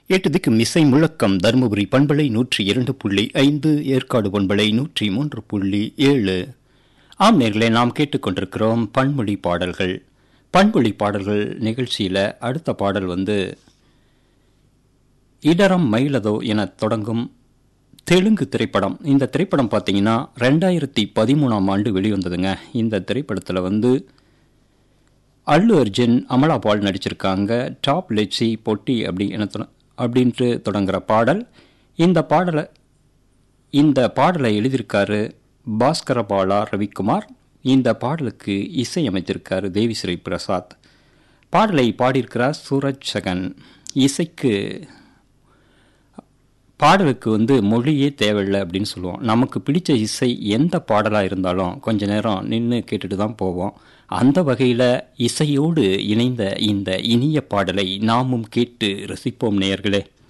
எட்டு திக்கும் இசை முழக்கம் தருமபுரி பண்பலை நூற்றி இரண்டு புள்ளி ஐந்து ஏற்காடு பண்பலை நூற்றி மூன்று புள்ளி ஏழு ஆம் நேர்களே நாம் கேட்டுக்கொண்டிருக்கிறோம் பன்மொழி பாடல்கள் பன்மொழி பாடல்கள் நிகழ்ச்சியில் அடுத்த பாடல் வந்து இடரம் மயிலதோ என தொடங்கும் தெலுங்கு திரைப்படம் இந்த திரைப்படம் பார்த்தீங்கன்னா ரெண்டாயிரத்தி பதிமூணாம் ஆண்டு வெளிவந்ததுங்க இந்த திரைப்படத்தில் வந்து அல்லு அர்ஜுன் அமலா பால் நடிச்சிருக்காங்க டாப் லெட்ஸி பொட்டி அப்படி என தொட- அப்படின்ட்டு தொடங்குற பாடல் இந்த பாடலை இந்த பாடலை எழுதியிருக்காரு பாஸ்கர பாலா ரவிக்குமார் இந்த பாடலுக்கு இசையமைத்திருக்காரு தேவிஸ்ரீ பிரசாத் பாடலை பாடியிருக்கிறார் சூரஜ் சகன் இசைக்கு பாடலுக்கு வந்து மொழியே தேவையில்லை அப்படின்னு சொல்லுவோம் நமக்கு பிடிச்ச இசை எந்த பாடலாக இருந்தாலும் கொஞ்ச நேரம் நின்று கேட்டுட்டு தான் போவோம் அந்த வகையில் இசையோடு இணைந்த இந்த இனிய பாடலை நாமும் கேட்டு ரசிப்போம் நேயர்களே